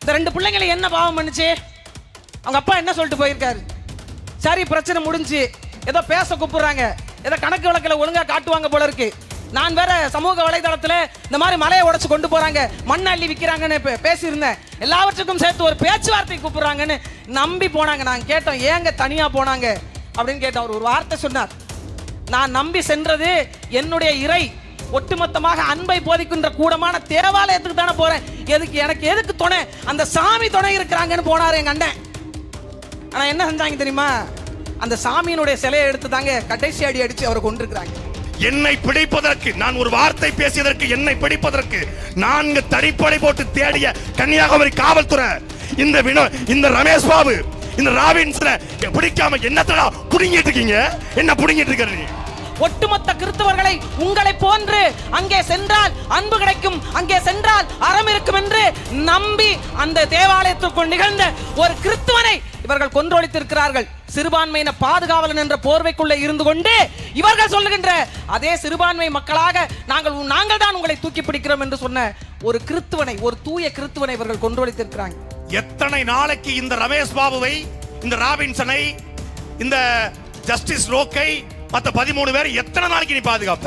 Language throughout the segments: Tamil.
இந்த ரெண்டு பிள்ளைங்களை என்ன பாவம் பண்ணுச்சு அவங்க அப்பா என்ன சொல்லிட்டு போயிருக்காரு சரி பிரச்சனை முடிஞ்சு ஏதோ பேச கூப்பிடுறாங்க ஏதோ கணக்கு வழக்கில் ஒழுங்கா காட்டுவாங்க போல இருக்கு நான் வேற சமூக வலைதளத்துல இந்த மாதிரி மலையை உடைச்சு கொண்டு போறாங்க மண் அள்ளி விற்கிறாங்கன்னு பே- பேசியிருந்தேன் எல்லாவற்றுக்கும் சேர்த்து ஒரு பேச்சுவார்த்தை கூப்பிடுறாங்கன்னு நம்பி போனாங்க நான் கேட்டோம் ஏங்க தனியா போனாங்க அப்படின்னு கேட்டோம் அவர் ஒரு வார்த்தை சொன்னார் நான் நம்பி சென்றது என்னுடைய இறை ஒட்டுமொத்தமாக அன்பை போதிக்கின்ற கூடமான தேவாலயத்துக்கு தானே போறேன் எதுக்கு எனக்கு எதுக்கு துணை அந்த சாமி துணை இருக்கிறாங்கன்னு போனாரு எங்க அண்ணன் ஆனா என்ன செஞ்சாங்க தெரியுமா அந்த சாமியினுடைய சிலையை எடுத்து தாங்க கடைசி அடி அடிச்சு அவரை கொண்டிருக்கிறாங்க என்னை பிடிப்பதற்கு நான் ஒரு வார்த்தை பேசியதற்கு என்னை பிடிப்பதற்கு நான்கு தடிப்படை போட்டு தேடிய கன்னியாகுமரி காவல்துறை இந்த வினோ இந்த ரமேஷ் பாபு இந்த ராபின்ஸ்ல பிடிக்காம என்னத்தடா புடுங்கிட்டு இருக்கீங்க என்ன புடுங்கிட்டு இருக்க நீ ஒட்டுமொத்த கிறிஸ்தவர்களை உங்களை போன்று அங்கே சென்றால் அன்பு கிடைக்கும் அங்கே சென்றால் அறம் இருக்கும் என்று நம்பி அந்த தேவாலயத்திற்குள் நிகழ்ந்த ஒரு கிறிஸ்துவனை இவர்கள் கொன்றொழித்திருக்கிறார்கள் சிறுபான்மையின பாதுகாவலன் என்ற போர்வைக்குள்ளே இருந்து கொண்டு இவர்கள் சொல்லுகின்ற அதே சிறுபான்மை மக்களாக நாங்கள் நாங்கள் தான் உங்களை தூக்கி பிடிக்கிறோம் என்று சொன்ன ஒரு கிறிஸ்துவனை ஒரு தூய கிறிஸ்துவனை இவர்கள் கொன்றொழித்திருக்கிறாங்க எத்தனை நாளைக்கு இந்த ரமேஷ் பாபுவை இந்த ராபின்சனை இந்த ஜஸ்டிஸ் ரோக்கை மத்த பதிமூணு பேர் எத்தனை நாளைக்கு நீ பாதுகாப்ப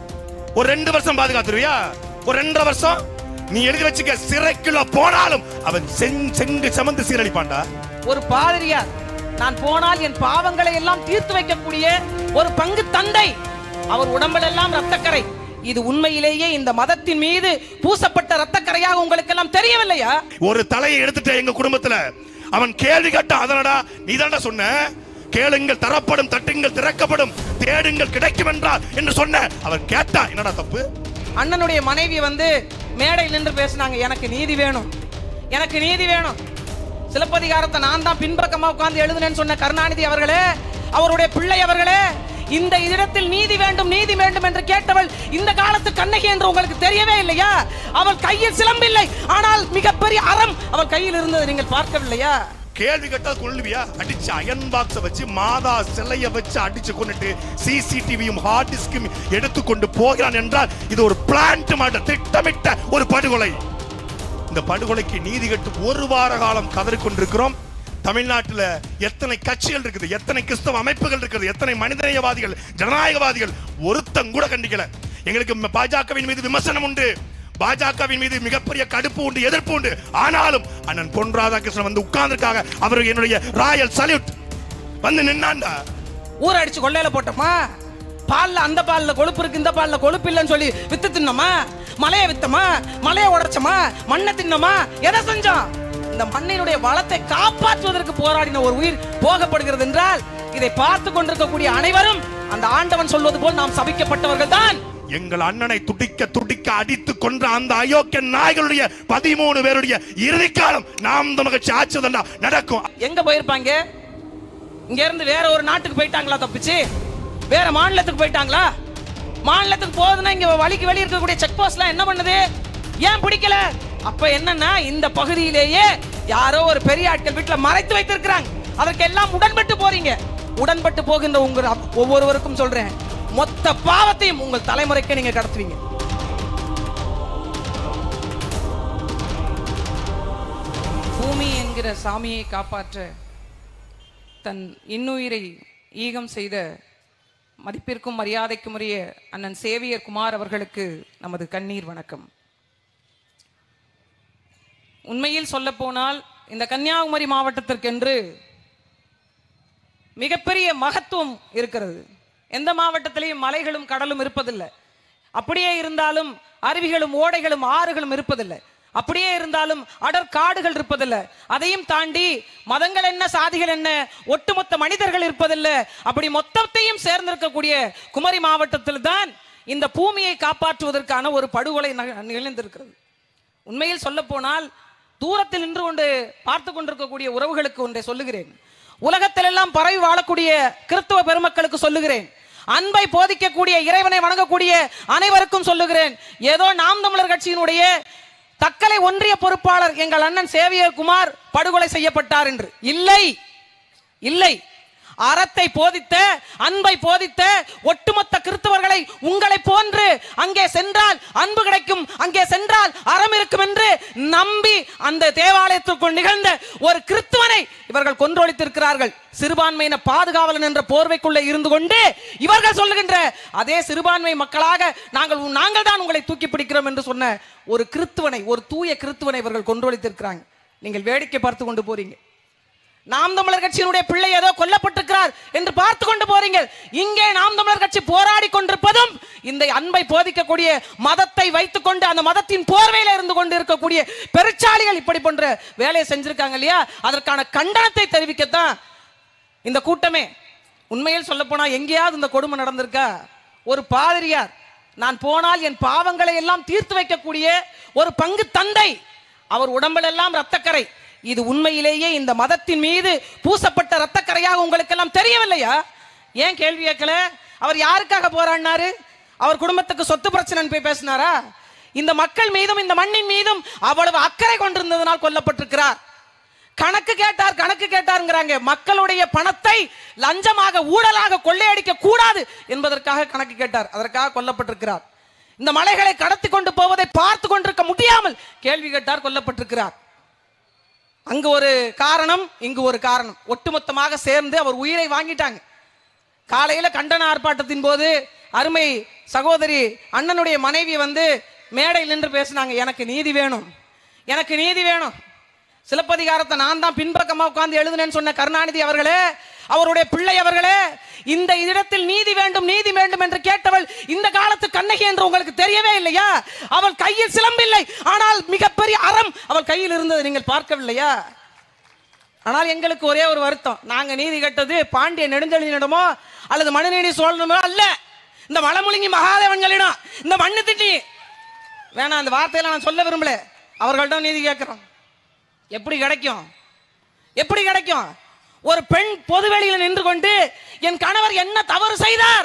ஒரு ரெண்டு வருஷம் பாதுகாத்துருவியா ஒரு ரெண்டரை வருஷம் நீ எழுதி வச்சுக்க சிறைக்குள்ள போனாலும் அவன் செங்- செங்கு சமந்து சீரழிப்பான்டா ஒரு பாதிரியார் நான் போனால் என் பாவங்களை எல்லாம் தீர்த்து வைக்கக்கூடிய ஒரு பங்கு தந்தை அவர் உடம்பிலெல்லாம் ரத்தக்கரை இது உண்மையிலேயே இந்த மதத்தின் மீது பூசப்பட்ட ரத்தக்கரையாக உங்களுக்கு எல்லாம் தெரியவில்லையா ஒரு தலையை எடுத்துட்ட எங்க குடும்பத்துல அவன் கேள்வி கேட்டான் அதனடா நீ சொன்ன கேளுங்கள் தரப்படும் தட்டுங்கள் திறக்கப்படும் தேடுங்கள் கிடைக்கும் என்றார் என்று சொன்ன அவன் கேட்டா என்னடா தப்பு அண்ணனுடைய மனைவி வந்து மேடையில் நின்று பேசினாங்க எனக்கு நீதி வேணும் எனக்கு நீதி வேணும் சிலப்பதிகாரத்தை நான் தான் பின்பக்கமா உட்கார்ந்து எழுதுனேன்னு சொன்ன கருணாநிதி அவர்களே அவருடைய பிள்ளை அவர்களே இந்த இடத்தில் நீதி வேண்டும் நீதி வேண்டும் என்று கேட்டவள் இந்த காலத்து கண்ணகி என்று உங்களுக்கு தெரியவே இல்லையா அவள் கையில் சிலம்பில்லை ஆனால் மிகப்பெரிய அறம் அவள் கையில் இருந்தது நீங்கள் பார்க்கவில்லையா கேள்வி கேட்டா கொள்ளுவியா அடிச்சு அயன் பாக்ஸ வச்சு மாதா சிலைய வச்சு அடிச்சு கொண்டுட்டு சிசிடிவியும் ஹார்ட் டிஸ்கும் எடுத்துக்கொண்டு போகிறான் என்றால் இது ஒரு பிளான்ட் மாட்ட திட்டமிட்ட ஒரு படுகொலை இந்த படுகொலைக்கு நீதி கட்டு ஒரு வார காலம் கதறி கொண்டிருக்கிறோம் தமிழ்நாட்டுல எத்தனை கட்சிகள் இருக்குது எத்தனை கிறிஸ்தவ அமைப்புகள் இருக்குது எத்தனை மனிதநேயவாதிகள் ஜனநாயகவாதிகள் ஒருத்தன் கூட கண்டிக்கல எங்களுக்கு ம- பாஜகவின் மீது விமர்சனம் உண்டு பாஜகவின் மீது மிகப்பெரிய கடுப்பு உண்டு எதிர்ப்பு உண்டு ஆனாலும் அண்ணன் பொன் ராதாகிருஷ்ணன் வந்து உட்கார்ந்திருக்காங்க அவருக்கு என்னுடைய ராயல் சல்யூட் வந்து நின்னாண்டா ஊற அடிச்சு கொள்ளையில போட்டோமா பால்ல அந்த பால்ல கொழுப்பு இருக்கு இந்த பால்ல கொழுப்பு இல்லைன்னு சொல்லி வித்து தின்னோமா மலையை வித்தமா மலையை உடைச்சோமா மண்ணை தின்னோமா எதை செஞ்சோம் இந்த மண்ணினுடைய வளத்தை காப்பாற்றுவதற்கு போராடின ஒரு உயிர் போகப்படுகிறது என்றால் இதை பார்த்து கொண்டிருக்கக்கூடிய அனைவரும் அந்த ஆண்டவன் சொல்வது போல் நாம் சபிக்கப்பட்டவர்கள் தான் எங்கள் அண்ணனை துடிக்க துடிக்க அடித்து கொன்ற அந்த அயோக்கிய நாய்களுடைய பதிமூணு பேருடைய இறுதிக்காலம் நாம் மகிழ்ச்சி ஆச்சுதண்டா நடக்கும் எங்க போயிருப்பாங்க இங்க இருந்து வேற ஒரு நாட்டுக்கு போயிட்டாங்களா தப்பிச்சு வேற மாநிலத்துக்கு போயிட்டாங்களா மாநிலத்துக்கு போகுதுன்னா இங்க வழிக்கு வெளிய இருக்கக்கூடிய செக் போஸ்ட்லாம் என்ன பண்ணுது ஏன் பிடிக்கல அப்ப என்னன்னா இந்த பகுதியிலேயே யாரோ ஒரு பெரிய ஆட்கள் வீட்டுல மறைத்து வைத்திருக்கிறாங்க அதற்கு எல்லாம் உடன்பட்டு போறீங்க உடன்பட்டு போகின்ற உங்க ஒவ்வொருவருக்கும் சொல்றேன் மொத்த பாவத்தையும் உங்கள் தலைமுறைக்கு நீங்க கடத்துவீங்க பூமி என்கிற சாமியை காப்பாற்ற தன் இன்னுயிரை ஈகம் செய்த மதிப்பிற்கும் மரியாதைக்கும் உரிய அண்ணன் சேவியர் குமார் அவர்களுக்கு நமது கண்ணீர் வணக்கம் உண்மையில் சொல்ல போனால் இந்த கன்னியாகுமரி மாவட்டத்திற்கென்று மிகப்பெரிய மகத்துவம் இருக்கிறது எந்த மாவட்டத்திலையும் மலைகளும் கடலும் இருப்பதில்லை அப்படியே இருந்தாலும் அருவிகளும் ஓடைகளும் ஆறுகளும் இருப்பதில்லை அப்படியே இருந்தாலும் அடர் காடுகள் இருப்பதில்லை அதையும் தாண்டி மதங்கள் என்ன சாதிகள் என்ன ஒட்டுமொத்த மனிதர்கள் இருப்பதில்லை அப்படி மொத்தத்தையும் சேர்ந்திருக்கக்கூடிய குமரி மாவட்டத்தில் தான் இந்த பூமியை காப்பாற்றுவதற்கான ஒரு படுகொலை நக- நிகழ்ந்திருக்கிறது உண்மையில் சொல்ல போனால் தூரத்தில் நின்று கொண்டு பார்த்து கொண்டிருக்கக்கூடிய உறவுகளுக்கு ஒன்றை சொல்லுகிறேன் உலகத்தில் எல்லாம் பரவி வாழக்கூடிய கிறிஸ்துவ பெருமக்களுக்கு சொல்லுகிறேன் அன்பை போதிக்கக்கூடிய இறைவனை வணங்கக்கூடிய அனைவருக்கும் சொல்லுகிறேன் ஏதோ நாம் தமிழர் கட்சியினுடைய தக்கலை ஒன்றிய பொறுப்பாளர் எங்கள் அண்ணன் சேவியர் குமார் படுகொலை செய்யப்பட்டார் என்று இல்லை இல்லை அறத்தை போதித்த அன்பை போதித்த ஒட்டுமொத்த கிறிஸ்தவர்களை உங்களை போன்று அங்கே சென்றால் அன்பு கிடைக்கும் அங்கே சென்றால் அறம் இருக்கும் என்று நம்பி அந்த தேவாலயத்திற்குள் நிகழ்ந்த ஒரு கிறிஸ்துவனை இவர்கள் கொன்றொழித்திருக்கிறார்கள் சிறுபான்மையின பாதுகாவலன் என்ற போர்வைக்குள்ளே இருந்து கொண்டு இவர்கள் சொல்லுகின்ற அதே சிறுபான்மை மக்களாக நாங்கள் நாங்கள் தான் உங்களை தூக்கி பிடிக்கிறோம் என்று சொன்ன ஒரு கிறிஸ்துவனை ஒரு தூய கிறிஸ்துவனை இவர்கள் கொன்றொழித்திருக்கிறாங்க நீங்கள் வேடிக்கை பார்த்து கொண்டு போறீங்க நாம் தமிழர் கட்சியினுடைய பிள்ளை ஏதோ கொல்லப்பட்டிருக்கிறார் என்று பார்த்து கொண்டு போறீங்க இங்கே நாம் தமிழர் கட்சி போராடி கொண்டிருப்பதும் இந்த அன்பை போதிக்கக்கூடிய மதத்தை வைத்துக்கொண்டு அந்த மதத்தின் போர்வையில இருந்து கொண்டு இருக்கக்கூடிய பெருச்சாளிகள் இப்படி போன்ற வேலையை செஞ்சிருக்காங்க இல்லையா அதற்கான கண்டனத்தை தெரிவிக்கத்தான் இந்த கூட்டமே உண்மையில் சொல்ல போனா எங்கேயாவது இந்த கொடுமை நடந்திருக்கா ஒரு பாதிரியார் நான் போனால் என் பாவங்களை எல்லாம் தீர்த்து வைக்கக்கூடிய ஒரு பங்கு தந்தை அவர் உடம்பிலெல்லாம் ரத்தக்கரை இது உண்மையிலேயே இந்த மதத்தின் மீது பூசப்பட்ட ரத்தக்கரையாக உங்களுக்கு எல்லாம் தெரியவில்லையா ஏன் கேள்வி கேட்கல அவர் யாருக்காக போராடினாரு அவர் குடும்பத்துக்கு சொத்து பிரச்சனை போய் பேசினாரா இந்த மக்கள் மீதும் இந்த மண்ணின் மீதும் அவ்வளவு அக்கறை கொண்டிருந்ததனால் கொல்லப்பட்டிருக்கிறார் கணக்கு கேட்டார் கணக்கு கேட்டாருங்கிறாங்க மக்களுடைய பணத்தை லஞ்சமாக ஊழலாக கொள்ளையடிக்க கூடாது என்பதற்காக கணக்கு கேட்டார் அதற்காக கொல்லப்பட்டிருக்கிறார் இந்த மலைகளை கடத்தி கொண்டு போவதை பார்த்து கொண்டிருக்க முடியாமல் கேள்வி கேட்டார் கொல்லப்பட்டிருக்கிறார் அங்கு ஒரு காரணம் இங்கு ஒரு காரணம் ஒட்டுமொத்தமாக சேர்ந்து அவர் உயிரை வாங்கிட்டாங்க காலையில கண்டன ஆர்ப்பாட்டத்தின் போது அருமை சகோதரி அண்ணனுடைய மனைவி வந்து மேடையில் நின்று பேசினாங்க எனக்கு நீதி வேணும் எனக்கு நீதி வேணும் சிலப்பதிகாரத்தை நான் தான் பின்பக்கமா உட்கார்ந்து எழுதுனேன்னு சொன்ன கருணாநிதி அவர்களே அவருடைய பிள்ளை அவர்களே இந்த இடத்தில் நீதி வேண்டும் நீதி வேண்டும் என்று கேட்டவள் இந்த காலத்து கண்ணகி என்று உங்களுக்கு தெரியவே இல்லையா அவள் கையில் சிலம்பில்லை ஆனால் மிகப்பெரிய அறம் அவள் கையில் இருந்தது நீங்கள் பார்க்கவில்லையா ஆனால் எங்களுக்கு ஒரே ஒரு வருத்தம் நாங்க நீதி கேட்டது பாண்டிய நெடுஞ்செழியனிடமோ அல்லது மனுநீதி சோழனமோ அல்ல இந்த மலமுழுங்கி மகாதேவன்களிடம் இந்த மண்ணு திட்டி வேணாம் அந்த வார்த்தையெல்லாம் நான் சொல்ல விரும்பல அவர்களிடம் நீதி கேட்கிறோம் எப்படி கிடைக்கும் எப்படி கிடைக்கும் ஒரு பெண் பொதுவெளியில் நின்று கொண்டு என் கணவர் என்ன தவறு செய்தார்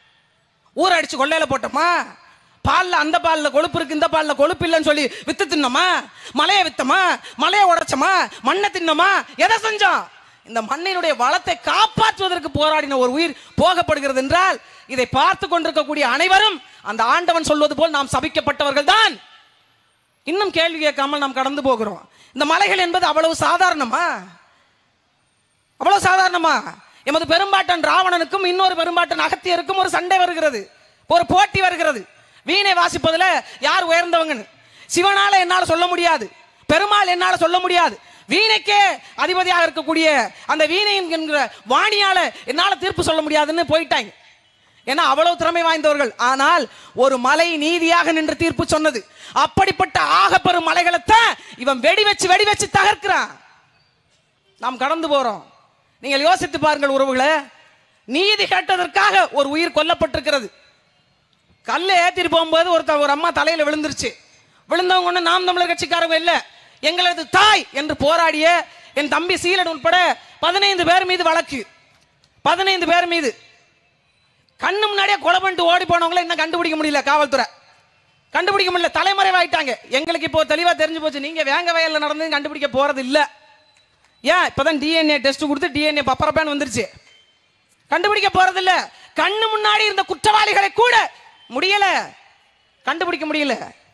ஊற அடிச்சு கொள்ளையில போட்டோமா பால்ல அந்த பால்ல கொழுப்பு இருக்கு இந்த பால்ல கொழுப்பு இல்லைன்னு சொல்லி வித்து தின்னோமா மலையை வித்தமா மலையை உடைச்சோமா மண்ணை தின்னோமா எதை செஞ்சோம் இந்த மண்ணினுடைய வளத்தை காப்பாற்றுவதற்கு போராடின ஒரு உயிர் போகப்படுகிறது என்றால் இதை பார்த்து கொண்டிருக்கக்கூடிய அனைவரும் அந்த ஆண்டவன் சொல்வது போல் நாம் சபிக்கப்பட்டவர்கள் தான் இன்னும் கேள்வி கேட்காமல் நாம் கடந்து போகிறோம் இந்த மலைகள் என்பது அவ்வளவு சாதாரணமா அவ்வளவு சாதாரணமா எமது பெரும்பாட்டன் ராவணனுக்கும் இன்னொரு பெரும்பாட்டன் அகத்தியருக்கும் ஒரு சண்டை வருகிறது ஒரு போட்டி வருகிறது வீணை வாசிப்பதுல யார் உயர்ந்தவங்கன்னு சிவனால என்னால சொல்ல முடியாது பெருமாள் என்னால சொல்ல முடியாது வீணைக்கே அதிபதியாக இருக்கக்கூடிய அந்த வீணை என்கிற வாணியால என்னால தீர்ப்பு சொல்ல முடியாதுன்னு போயிட்டாங்க ஏன்னா அவ்வளவு திறமை வாய்ந்தவர்கள் ஆனால் ஒரு மலை நீதியாக நின்று தீர்ப்பு சொன்னது அப்படிப்பட்ட ஆகப்பெரும் மலைகளைத்தான் இவன் வெடி வச்சு வெடி வச்சு தகர்க்கிறான் நாம் கடந்து போறோம் நீங்கள் யோசித்து பாருங்கள் உறவுகளே நீதி கேட்டதற்காக ஒரு உயிர் கொல்லப்பட்டிருக்கிறது கல்லை ஏத்திட்டு போகும்போது ஒருத்த ஒரு அம்மா தலையில விழுந்துருச்சு விழுந்தவங்க ஒண்ணு நாம் தமிழர் கட்சிக்காரங்க இல்ல எங்களது தாய் என்று போராடிய என் தம்பி சீலன் உட்பட பதினைந்து பேர் மீது வழக்கு பதினைந்து பேர் மீது கண்ணு முன்னாடியே கொலை பண்ணிட்டு ஓடி போனவங்கள இன்னும் கண்டுபிடிக்க முடியல காவல்துறை கண்டுபிடிக்க முடியல தலைமறைவாயிட்டாங்க எங்களுக்கு இப்போ தெளிவா தெரிஞ்சு போச்சு நீங்க வேங்க வயல்ல நடந்து கண்டுபிடிக்க போறது இல்ல ஏன் இப்பதான் டிஎன்ஏ டெஸ்ட் கொடுத்து டிஎன்ஏ பப்பரப்பேன் வந்துருச்சு கண்டுபிடிக்க போறது இல்ல கண்ணு முன்னாடி இருந்த குற்றவாளிகளை கூட முடியல கண்டுபிடிக்க முடியல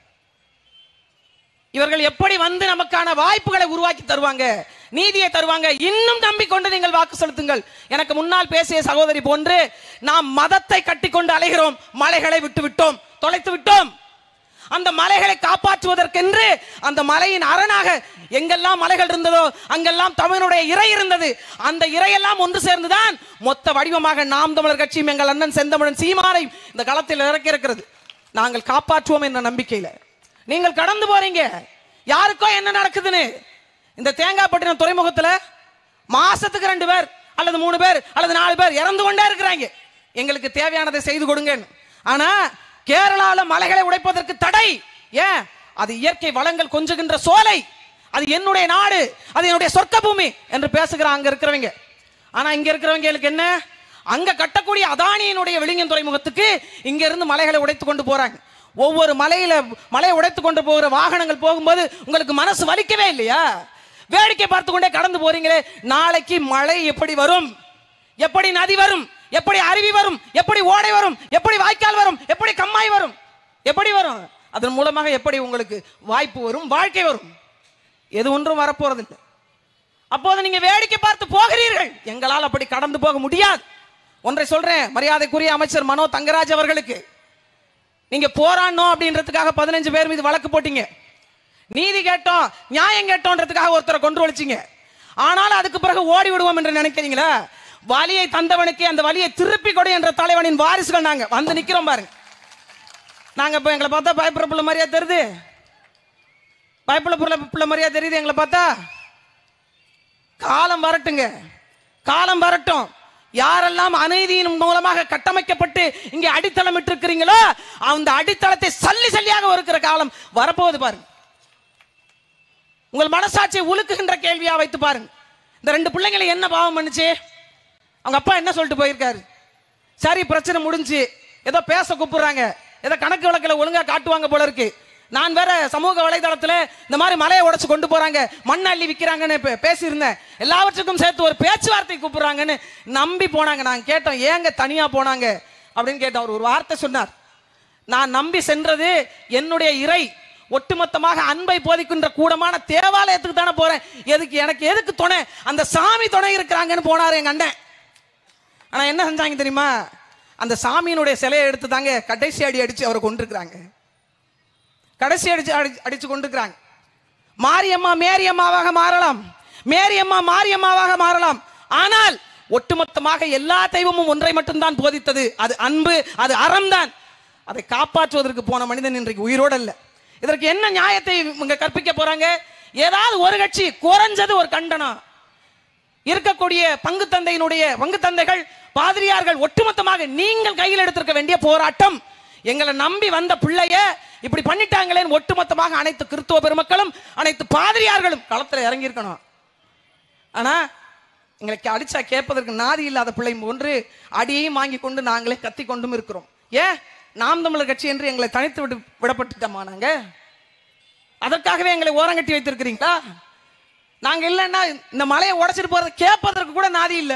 இவர்கள் எப்படி வந்து நமக்கான வாய்ப்புகளை உருவாக்கி தருவாங்க நீதியை தருவாங்க இன்னும் நம்பிக்கொண்டு நீங்கள் வாக்கு செலுத்துங்கள் எனக்கு முன்னால் பேசிய சகோதரி போன்று நாம் மதத்தை கட்டிக்கொண்டு அலைகிறோம் மலைகளை விட்டு விட்டோம் தொலைத்து விட்டோம் அந்த மலைகளை காப்பாற்றுவதற்கென்று அந்த மலையின் அரணாக எங்கெல்லாம் மலைகள் இருந்ததோ அங்கெல்லாம் தமிழனுடைய இறை இருந்தது அந்த இறையெல்லாம் ஒன்று சேர்ந்துதான் மொத்த வடிவமாக நாம் தமிழர் கட்சியும் எங்கள் அண்ணன் செந்தமிழன் சீமாரை இந்த களத்தில் இறக்கி இருக்கிறது நாங்கள் காப்பாற்றுவோம் என்ற நம்பிக்கையில நீங்கள் கடந்து போறீங்க யாருக்கோ என்ன நடக்குதுன்னு இந்த தேங்காய்பட்டினம் துறைமுகத்துல மாசத்துக்கு ரெண்டு பேர் அல்லது மூணு பேர் அல்லது நாலு பேர் இறந்து கொண்டே இருக்கிறாங்க எங்களுக்கு தேவையானதை செய்து கொடுங்கன்னு ஆனா கேரளால மலைகளை உடைப்பதற்கு தடை ஏன் அது இயற்கை வளங்கள் கொஞ்சுகின்ற சோலை அது என்னுடைய நாடு அது என்னுடைய சொர்க்க பூமி என்று பேசுகிறாங்க அங்க இருக்கிறவங்க ஆனா இங்க இருக்கிறவங்களுக்கு என்ன அங்க கட்டக்கூடிய அதானியினுடைய விளிங்கன் துறைமுகத்துக்கு இங்க இருந்து மலைகளை உடைத்து கொண்டு போறாங்க ஒவ்வொரு மலையில மலையை உடைத்து கொண்டு போகிற வாகனங்கள் போகும்போது உங்களுக்கு மனசு வலிக்கவே இல்லையா வேடிக்கை பார்த்து கொண்டே கடந்து போறீங்களே நாளைக்கு மழை எப்படி வரும் எப்படி நதி வரும் எப்படி அருவி வரும் எப்படி ஓடை வரும் எப்படி வாய்க்கால் வரும் எப்படி கம்மாய் வரும் எப்படி வரும் அதன் மூலமாக எப்படி உங்களுக்கு வாய்ப்பு வரும் வாழ்க்கை வரும் எது ஒன்றும் வரப்போறதில்லை அப்போது நீங்க வேடிக்கை பார்த்து போகிறீர்கள் எங்களால் அப்படி கடந்து போக முடியாது ஒன்றை சொல்றேன் மரியாதைக்குரிய அமைச்சர் மனோ தங்கராஜ் அவர்களுக்கு நீங்க போராடணும் அப்படின்றதுக்காக பதினஞ்சு பேர் மீது வழக்கு போட்டீங்க நீதி கேட்டோம் நியாயம் கேட்டோன்றதுக்காக ஒருத்தரை கொண்டு வலிச்சீங்க ஆனால் அதுக்கு பிறகு ஓடி விடுவோம் என்று நினைக்கிறீங்களா வலியை தந்தவனுக்கு அந்த வலியை திருப்பி கொடு என்ற தலைவனின் வாரிசுகள் நாங்க வந்து நிக்கிறோம் பாருங்க நாங்க இப்ப எங்களை பார்த்தா பயப்படுற பிள்ளை மாதிரியா தெரியுது பயப்புள்ள பிள்ளை பிள்ளை மாதிரியா தெரியுது எங்களை பார்த்தா காலம் வரட்டுங்க காலம் வரட்டும் யாரெல்லாம் அநீதியின் மூலமாக கட்டமைக்கப்பட்டு இங்கே அடித்தளம் இருக்கிறீங்களோ அந்த அடித்தளத்தை சல்லி சல்லியாக இருக்கிற காலம் வரப்போகுது பாருங்க உங்கள் மனசாட்சியை உலுக்குகின்ற கேள்வியா வைத்து பாருங்க இந்த ரெண்டு பிள்ளைங்களை என்ன பாவம் பண்ணுச்சு அவங்க அப்பா என்ன சொல்லிட்டு போயிருக்காரு சரி பிரச்சனை முடிஞ்சு ஏதோ பேச கூப்பிடுறாங்க ஏதோ கணக்கு வழக்கில் ஒழுங்கா காட்டுவாங்க போல இருக்கு நான் வேற சமூக வலைதளத்துல இந்த மாதிரி மலையை உடைச்சு கொண்டு போறாங்க மண் அள்ளி விற்கிறாங்கன்னு பே- பேசியிருந்தேன் எல்லாவற்றுக்கும் சேர்த்து ஒரு பேச்சுவார்த்தை கூப்பிடுறாங்கன்னு நம்பி போனாங்க நான் கேட்டோம் ஏங்க தனியா போனாங்க அப்படின்னு கேட்டோம் அவர் ஒரு வார்த்தை சொன்னார் நான் நம்பி சென்றது என்னுடைய இறை ஒட்டுமொத்தமாக அன்பை போதிக்கின்ற கூடமான தேவாலயத்துக்கு தானே போறேன் எதுக்கு எனக்கு எதுக்கு துணை அந்த சாமி துணை இருக்கிறாங்கன்னு போனாரு எங்க அண்ணன் ஆனா என்ன செஞ்சாங்க தெரியுமா அந்த சாமியினுடைய சிலையை எடுத்து தாங்க கடைசி அடி அடிச்சு அவரை கொண்டிருக்கிறாங்க கடைசி அடிச்சு அடி அடிச்சு கொண்டிருக்கிறாங்க மாரியம்மா மேரியம்மாவாக மாறலாம் மேரியம்மா மாரியம்மாவாக மாறலாம் ஆனால் ஒட்டுமொத்தமாக எல்லா தெய்வமும் ஒன்றை மட்டும்தான் போதித்தது அது அன்பு அது அறம்தான் அதை காப்பாற்றுவதற்கு போன மனிதன் இன்றைக்கு உயிரோடு அல்ல இதற்கு என்ன நியாயத்தை இவங்க கற்பிக்க போறாங்க ஏதாவது ஒரு கட்சி குறைஞ்சது ஒரு கண்டனம் இருக்கக்கூடிய பங்கு தந்தையினுடைய பங்கு தந்தைகள் பாதிரியார்கள் ஒட்டுமொத்தமாக நீங்கள் கையில் எடுத்திருக்க வேண்டிய போராட்டம் எங்களை நம்பி வந்த பிள்ளைய இப்படி பண்ணிட்டாங்களேன்னு ஒட்டுமொத்தமாக அனைத்து கிறிஸ்துவ பெருமக்களும் அனைத்து பாதிரியார்களும் களத்தில் இறங்கி இருக்கணும் ஆனா எங்களுக்கு அடிச்சா கேட்பதற்கு நாதி இல்லாத பிள்ளை ஒன்று அடியையும் வாங்கி கொண்டு நாங்களே கத்தி கொண்டும் இருக்கிறோம் ஏன் நாம் தமிழர் கட்சி என்று எங்களை தனித்து விட்டு விடப்பட்டுட்டோமா நாங்க அதற்காகவே எங்களை ஓரங்கட்டி வைத்திருக்கிறீங்களா நாங்க இல்லைன்னா இந்த மலையை உடைச்சிட்டு போறதை கேட்பதற்கு கூட நாதி இல்லை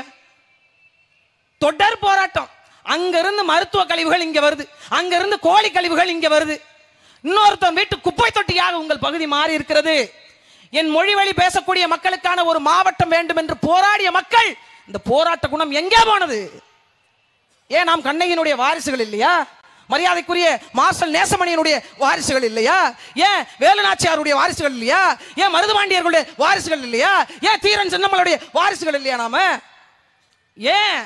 தொடர் போராட்டம் அங்கிருந்து மருத்துவ கழிவுகள் இங்க வருது அங்கிருந்து கோழி கழிவுகள் இங்க வருது இன்னொருத்தன் வீட்டு குப்பை தொட்டியாக உங்கள் பகுதி மாறி இருக்கிறது என் மொழி வழி பேசக்கூடிய மக்களுக்கான ஒரு மாவட்டம் வேண்டும் என்று போராடிய மக்கள் இந்த போராட்ட குணம் எங்கே போனது ஏன் நாம் கண்ணகியினுடைய வாரிசுகள் இல்லையா மரியாதைக்குரிய மார்ஷல் நேசமணியனுடைய வாரிசுகள் இல்லையா ஏன் வேலுநாச்சியாருடைய வாரிசுகள் இல்லையா ஏன் மருதுபாண்டியர்களுடைய வாரிசுகள் இல்லையா ஏன் தீரன் சின்னம்மளுடைய வாரிசுகள் இல்லையா நாம ஏன்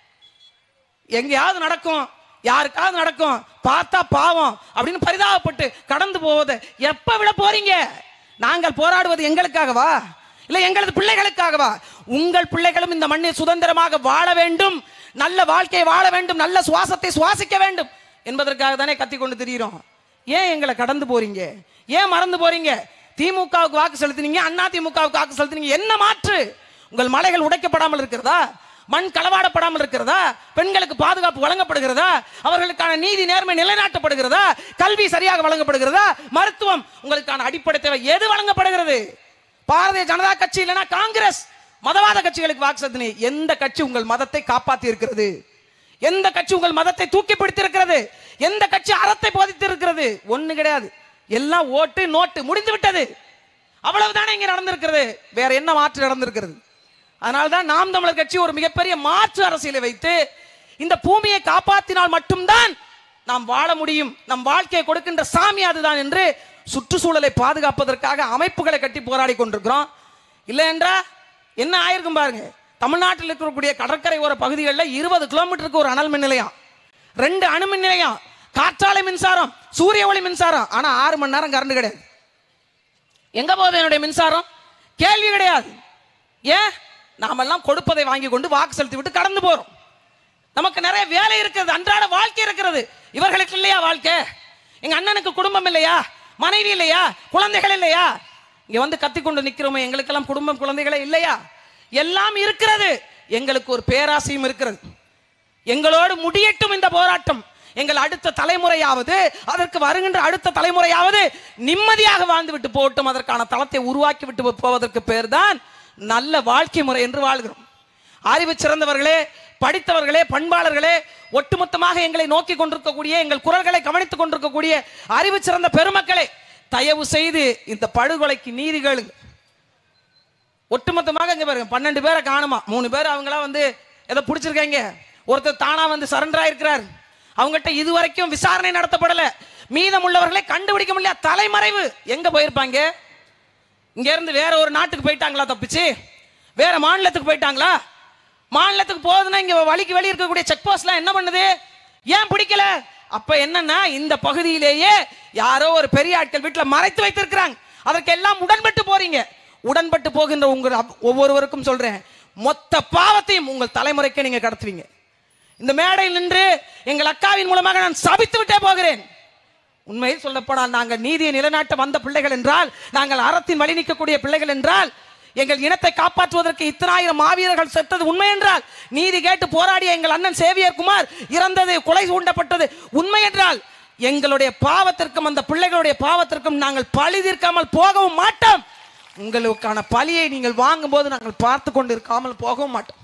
எங்கேயாவது நடக்கும் யாருக்காவது நடக்கும் பார்த்தா பாவம் அப்படின்னு பரிதாபப்பட்டு கடந்து போவதை எப்ப விட போறீங்க நாங்கள் போராடுவது எங்களுக்காகவா இல்ல எங்களது பிள்ளைகளுக்காகவா உங்கள் பிள்ளைகளும் இந்த மண்ணில் சுதந்திரமாக வாழ வேண்டும் நல்ல வாழ்க்கையை வாழ வேண்டும் நல்ல சுவாசத்தை சுவாசிக்க வேண்டும் என்பதற்காக தானே கத்தி கொண்டு திரியிறோம் ஏன் எங்களை கடந்து போறீங்க ஏன் மறந்து போறீங்க திமுகவுக்கு வாக்கு செலுத்தினீங்க அண்ணா திமுகவுக்கு வாக்கு செலுத்தினீங்க என்ன மாற்று உங்கள் மலைகள் உடைக்கப்படாமல் இருக்கிறதா மண் களவாடப்படாமல் இருக்கிறதா பெண்களுக்கு பாதுகாப்பு வழங்கப்படுகிறதா அவர்களுக்கான நீதி நேர்மை நிலைநாட்டப்படுகிறதா கல்வி சரியாக வழங்கப்படுகிறதா மருத்துவம் உங்களுக்கான அடிப்படை தேவை எது வழங்கப்படுகிறது பாரதிய ஜனதா கட்சி இல்லைன்னா காங்கிரஸ் மதவாத கட்சிகளுக்கு வாக்கு செலுத்தினீங்க எந்த கட்சி உங்கள் மதத்தை காப்பாத்தி இருக்கிறது எந்த கட்சி உங்கள் மதத்தை தூக்கி பிடித்திருக்கிறது எந்த கட்சி அறத்தை போதித்து இருக்கிறது ஒண்ணு கிடையாது எல்லாம் ஓட்டு நோட்டு முடிந்து விட்டது அவ்வளவுதானே இங்க நடந்திருக்கிறது வேற என்ன மாற்று நடந்திருக்கிறது அதனால்தான் நாம் தமிழர் கட்சி ஒரு மிகப்பெரிய மாற்று அரசியலை வைத்து இந்த பூமியை காப்பாற்றினால் மட்டும்தான் நாம் வாழ முடியும் நம் வாழ்க்கையை கொடுக்கின்ற சாமி அதுதான் என்று சுற்றுச்சூழலை பாதுகாப்பதற்காக அமைப்புகளை கட்டி போராடி கொண்டிருக்கிறோம் இல்லை என்றா என்ன ஆயிருக்கும் பாருங்க தமிழ்நாட்டில் இருக்கக்கூடிய கடற்கரை ஓர பகுதிகளில் இருபது கிலோமீட்டருக்கு ஒரு அனல் மின் நிலையம் ரெண்டு அணு மின் நிலையம் காற்றாலை மின்சாரம் சூரிய ஒளி மின்சாரம் ஆனா ஆறு மணி நேரம் கரண்ட் கிடையாது எங்க போகுது என்னுடைய மின்சாரம் கேள்வி கிடையாது ஏன் நாமெல்லாம் கொடுப்பதை வாங்கி கொண்டு வாக்கு செலுத்தி விட்டு கடந்து போறோம் நமக்கு நிறைய வேலை இருக்கிறது அன்றாட வாழ்க்கை இருக்கிறது இவர்களுக்கு இல்லையா வாழ்க்கை எங்க அண்ணனுக்கு குடும்பம் இல்லையா மனைவி இல்லையா குழந்தைகள் இல்லையா இங்க வந்து கத்திக்கொண்டு நிக்கிறோமே எங்களுக்கெல்லாம் குடும்பம் குழந்தைகளே இல்லையா எல்லாம் இருக்கிறது எங்களுக்கு ஒரு பேராசையும் இருக்கிறது எங்களோடு முடியட்டும் இந்த போராட்டம் எங்கள் அடுத்த தலைமுறையாவது அதற்கு வருகின்ற அடுத்த தலைமுறையாவது நிம்மதியாக வாழ்ந்து விட்டு போகட்டும் அதற்கான தளத்தை உருவாக்கி விட்டு போவதற்கு பேர் தான் நல்ல வாழ்க்கை முறை என்று வாழ்கிறோம் அறிவு சிறந்தவர்களே படித்தவர்களே பண்பாளர்களே ஒட்டுமொத்தமாக எங்களை நோக்கி கொண்டிருக்கக்கூடிய எங்கள் குரல்களை கவனித்துக் கொண்டிருக்கக்கூடிய அறிவு சிறந்த பெருமக்களே தயவு செய்து இந்த படுகொலைக்கு நீதி கேளுங்க ஒட்டுமொத்தமாக இங்க பாருங்க பன்னெண்டு பேரை காணுமா மூணு பேர் அவங்களா வந்து ஏதோ பிடிச்சிருக்காங்க ஒருத்தர் தானா வந்து சரண்டர் ஆயிருக்கிறார் அவங்ககிட்ட இதுவரைக்கும் விசாரணை நடத்தப்படல மீதம் உள்ளவர்களை கண்டுபிடிக்க முடியல தலைமறைவு எங்க போயிருப்பாங்க இங்க இருந்து வேற ஒரு நாட்டுக்கு போயிட்டாங்களா தப்பிச்சு வேற மாநிலத்துக்கு போயிட்டாங்களா மாநிலத்துக்கு போகுதுன்னா இங்க வழிக்கு வெளிய இருக்கக்கூடிய செக் போஸ்ட்லாம் என்ன பண்ணுது ஏன் பிடிக்கல அப்ப என்னன்னா இந்த பகுதியிலேயே யாரோ ஒரு பெரிய ஆட்கள் வீட்டுல மறைத்து வைத்திருக்கிறாங்க அதற்கு எல்லாம் உடன்பட்டு போறீங்க உடன்பட்டு போகின்ற உங்கள் அப்- ஒவ்வொருவருக்கும் சொல்றேன் மொத்த பாவத்தையும் உங்கள் தலைமுறைக்கு நீங்க கடத்துவீங்க இந்த மேடையில் நின்று எங்கள் அக்காவின் மூலமாக நான் சபித்து விட்டே போகிறேன் உண்மையில் சொல்லப்போனால் நாங்கள் நீதியை நிலைநாட்ட வந்த பிள்ளைகள் என்றால் நாங்கள் அறத்தின் வழி நிற்கக்கூடிய பிள்ளைகள் என்றால் எங்கள் இனத்தை காப்பாற்றுவதற்கு இத்தனாயிரம் மாவீரர்கள் செத்தது உண்மை என்றால் நீதி கேட்டு போராடிய எங்கள் அண்ணன் சேவியர் குமார் இறந்தது கொலை ஊண்டப்பட்டது உண்மை என்றால் எங்களுடைய பாவத்திற்கும் அந்த பிள்ளைகளுடைய பாவத்திற்கும் நாங்கள் பழி தீர்க்காமல் போகவும் மாட்டோம் உங்களுக்கான பழியை நீங்கள் வாங்கும்போது நாங்கள் பார்த்து கொண்டு இருக்காமல் போகவும் மாட்டோம்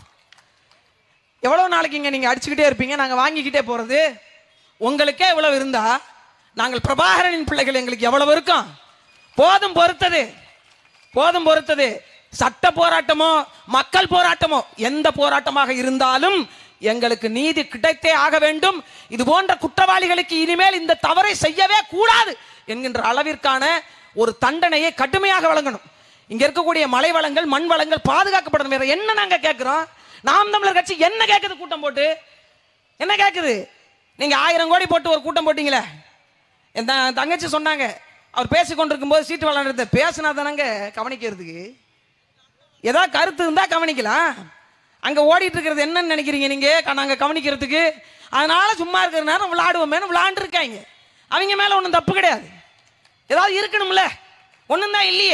எவ்வளவு நாளைக்கு இங்க நீங்க அடிச்சுக்கிட்டே இருப்பீங்க நாங்க வாங்கிக்கிட்டே போறது உங்களுக்கே இவ்வளவு இருந்தா நாங்கள் பிரபாகரனின் பிள்ளைகள் எங்களுக்கு எவ்வளவு இருக்கும் போதும் பொறுத்தது போதும் பொறுத்தது சட்ட போராட்டமோ மக்கள் போராட்டமோ எந்த போராட்டமாக இருந்தாலும் எங்களுக்கு நீதி கிடைத்தே ஆக வேண்டும் இது போன்ற குற்றவாளிகளுக்கு இனிமேல் இந்த தவறை செய்யவே கூடாது என்கின்ற அளவிற்கான ஒரு தண்டனையை கடுமையாக வழங்கணும் இங்க இருக்கக்கூடிய மலை வளங்கள் மண் வளங்கள் பாதுகாக்கப்படணும் வேற என்ன நாங்க கேட்கிறோம் நாம் தமிழர் கட்சி என்ன கேட்குது கூட்டம் போட்டு என்ன கேட்குது நீங்க ஆயிரம் கோடி போட்டு ஒரு கூட்டம் போட்டீங்களே என் த- தங்கச்சி சொன்னாங்க அவர் பேசி கொண்டிருக்கும் போது சீட்டு விளாண்டுறது பேசினா தானங்க கவனிக்கிறதுக்கு ஏதாவது கருத்து இருந்தா கவனிக்கலாம் அங்க ஓடிட்டு இருக்கிறது என்னன்னு நினைக்கிறீங்க நீங்க க- நாங்க கவனிக்கிறதுக்கு அதனால சும்மா இருக்கிற நேரம் விளையாடுவோமேனு விளையாண்டு இருக்காங்க அவங்க மேல ஒன்றும் தப்பு கிடையாது ஏதாவது இருக்கணும்ல ஒண்ணும் தான் இல்லையே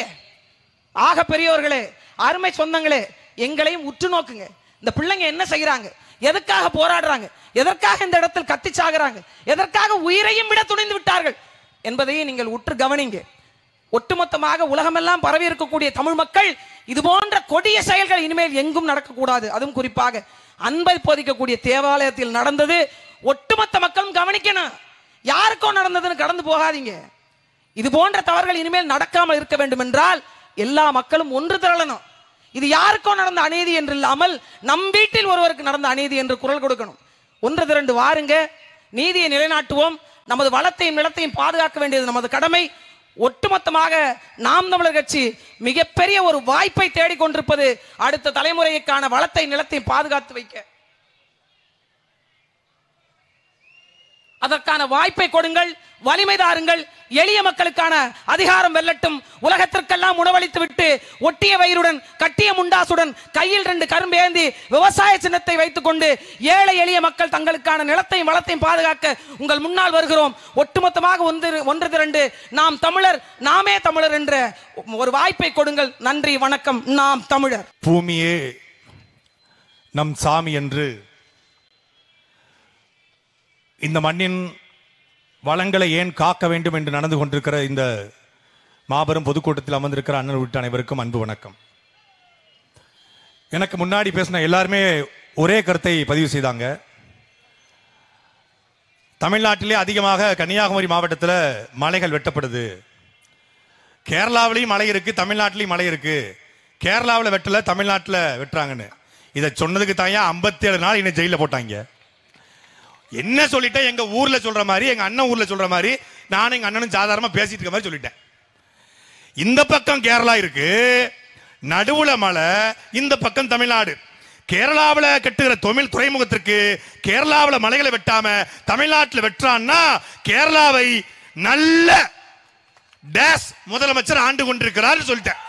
ஆக பெரியவர்களே அருமை சொந்தங்களே எங்களையும் உற்று நோக்குங்க இந்த பிள்ளைங்க என்ன செய்யறாங்க எதுக்காக போராடுறாங்க எதற்காக இந்த இடத்தில் கத்தி சாகுறாங்க எதற்காக உயிரையும் விட துணிந்து விட்டார்கள் என்பதையும் நீங்கள் உற்று கவனிங்க ஒட்டுமொத்தமாக உலகமெல்லாம் பரவி இருக்கக்கூடிய தமிழ் மக்கள் இது போன்ற கொடிய செயல்கள் இனிமேல் எங்கும் நடக்கக்கூடாது அதுவும் குறிப்பாக அன்பை போதிக்கக்கூடிய தேவாலயத்தில் நடந்தது ஒட்டுமொத்த மக்களும் கவனிக்கணும் யாருக்கோ நடந்ததுன்னு கடந்து போகாதீங்க இது போன்ற தவறுகள் இனிமேல் நடக்காமல் இருக்க வேண்டும் என்றால் எல்லா மக்களும் ஒன்று திரளணும் இது யாருக்கோ நடந்த அநீதி என்று இல்லாமல் நம் வீட்டில் ஒருவருக்கு நடந்த அநீதி என்று குரல் கொடுக்கணும் ஒன்று திரண்டு வாருங்க நீதியை நிலைநாட்டுவோம் நமது வளத்தையும் நிலத்தையும் பாதுகாக்க வேண்டியது நமது கடமை ஒட்டுமொத்தமாக நாம் தமிழர் கட்சி மிகப்பெரிய ஒரு வாய்ப்பை தேடிக்கொண்டிருப்பது அடுத்த தலைமுறைக்கான வளத்தை நிலத்தையும் பாதுகாத்து வைக்க அதற்கான வாய்ப்பை கொடுங்கள் வலிமை தாருங்கள் எளிய மக்களுக்கான அதிகாரம் வெல்லட்டும் உலகத்திற்கெல்லாம் உணவளித்து விட்டு ஒட்டிய வயிறுடன் கட்டிய முண்டாசுடன் கையில் ரெண்டு கரும்பு ஏந்தி விவசாய சின்னத்தை வைத்துக்கொண்டு ஏழை எளிய மக்கள் தங்களுக்கான நிலத்தையும் வளத்தையும் பாதுகாக்க உங்கள் முன்னால் வருகிறோம் ஒட்டுமொத்தமாக ஒன்று ஒன்று திரண்டு நாம் தமிழர் நாமே தமிழர் என்ற ஒரு வாய்ப்பை கொடுங்கள் நன்றி வணக்கம் நாம் தமிழர் பூமியே நம் சாமி என்று இந்த மண்ணின் வளங்களை ஏன் காக்க வேண்டும் என்று நடந்து கொண்டிருக்கிற இந்த மாபெரும் பொதுக்கூட்டத்தில் அமர்ந்திருக்கிற அண்ணன் உள்ளிட்ட அனைவருக்கும் அன்பு வணக்கம் எனக்கு முன்னாடி பேசின எல்லாருமே ஒரே கருத்தை பதிவு செய்தாங்க தமிழ்நாட்டிலே அதிகமாக கன்னியாகுமரி மாவட்டத்தில் மலைகள் வெட்டப்படுது கேரளாவிலையும் மழை இருக்கு தமிழ்நாட்டிலையும் மழை இருக்கு கேரளாவில் வெட்டல தமிழ்நாட்டில் வெட்டுறாங்கன்னு இதை சொன்னதுக்கு தாயா ஐம்பத்தேழு நாள் இன்னும் ஜெயில போட்டாங்க என்ன சொல்லிட்டேன் எங்க ஊர்ல சொல்ற மாதிரி எங்க அண்ணன் ஊர்ல சொல்ற மாதிரி நானும் எங்க அண்ணனும் சாதாரணமா பேசிட்டு இருக்க மாதிரி சொல்லிட்டேன் இந்த பக்கம் கேரளா இருக்கு நடுவுல மலை இந்த பக்கம் தமிழ்நாடு கேரளாவில் கட்டுகிற தொழில் துறைமுகத்திற்கு கேரளாவில் மலைகளை வெட்டாம தமிழ்நாட்டில் வெட்டுறான்னா கேரளாவை நல்ல டேஸ் முதலமைச்சர் ஆண்டு கொண்டிருக்கிறார் சொல்லிட்டேன்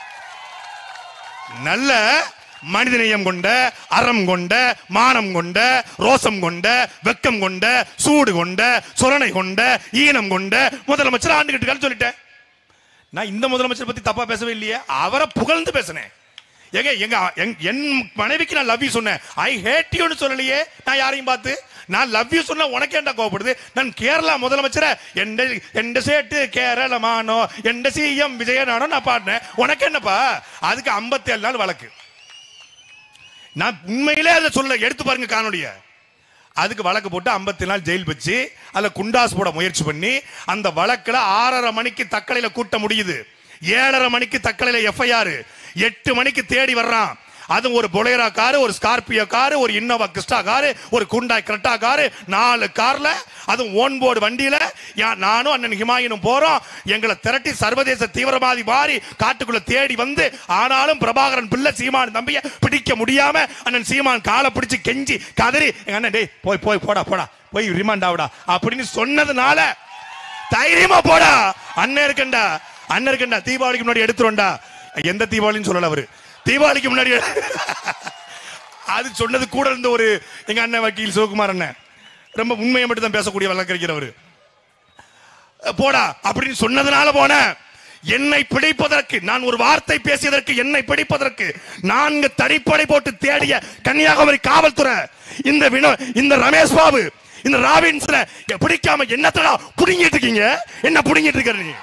நல்ல மனிதநேயம் கொண்ட அறம் கொண்ட மானம் கொண்ட ரோசம் கொண்ட வெக்கம் கொண்ட சூடு கொண்ட சொரணை கொண்ட ஈனம் கொண்ட முதலமைச்சர் ஆண்டுகிட்டு இருக்காருன்னு சொல்லிட்டேன் நான் இந்த முதலமைச்சர் பத்தி தப்பா பேசவே இல்லையே அவரை புகழ்ந்து பேசினேன் எங்க எங்க எங்- என் மனைவிக்கு நான் லவ் யூ சொன்னேன் ஐ ஹேட் யூன்னு சொல்லலையே நான் யாரையும் பார்த்து நான் லவ் யூ சொன்னா உனக்கு ஏன்டா கோவப்படுது நான் கேரளா முதலமைச்சரை எந்த எந்த சேட்டு கேரளமானோ எந்த சிஎம் விஜயனானோ நான் பாடினேன் உனக்கு என்னப்பா அதுக்கு 57 நாள் வழக்கு நான் உண்மையிலே அதை சொல்ல எடுத்து பாருங்க காணொலிய அதுக்கு வழக்கு போட்டு 50 நாள் ஜெயில் வச்சு அதுல குண்டாஸ் போட முயற்சி பண்ணி அந்த வழக்குல ஆறரை மணிக்கு தக்கலையில கூட்ட முடியுது ஏழரை மணிக்கு தக்கலையில எஃப்ஐஆர் எட்டு மணிக்கு தேடி வர்றான் அது ஒரு பொலேரா காரு ஒரு ஸ்கார்பியோ காரு ஒரு இன்னோவா கிறிஸ்டா காரு ஒரு குண்டாய் கிரெட்டா காரு நாலு கார்ல அதுவும் ஓன் போர்டு வண்டியில யா- நானும் அண்ணன் ஹிமாயினும் போறோம் எங்களை திரட்டி சர்வதேச தீவிரவாதி மாறி காட்டுக்குள்ள தேடி வந்து ஆனாலும் பிரபாகரன் பிள்ளை சீமான் தம்பிய பிடிக்க முடியாம அண்ணன் சீமான் காலை பிடிச்சு கெஞ்சி கதறி எங்க அண்ணன் டேய் போய் போய் போடா போடா போய் ரிமாண்ட் ஆகுடா அப்படின்னு சொன்னதுனால தைரியமா போடா அண்ணன் இருக்கண்டா அண்ணன் இருக்கண்டா தீபாவளிக்கு முன்னாடி எடுத்துருவோம்டா எந்த தீபாவளின்னு சொல்லல அவரு தீபாவளிக்கு முன்னாடி அது சொன்னது கூட இருந்த ஒரு எங்க அண்ணன் வக்கீல் சிவகுமார் அண்ணன் ரொம்ப உண்மையை மட்டும் தான் பேசக்கூடிய வழக்கறிஞர் அவரு போடா அப்படின்னு சொன்னதுனால போனேன் என்னை பிடிப்பதற்கு நான் ஒரு வார்த்தை பேசியதற்கு என்னை பிடிப்பதற்கு நான்கு தடிப்படை போட்டு தேடிய கன்னியாகுமரி காவல்துறை இந்த வினோ இந்த ரமேஷ் பாபு இந்த ராபின்ஸ்ல பிடிக்காம என்னத்தடா புடுங்கிட்டு இருக்கீங்க என்ன புடுங்கிட்டு இருக்க நீ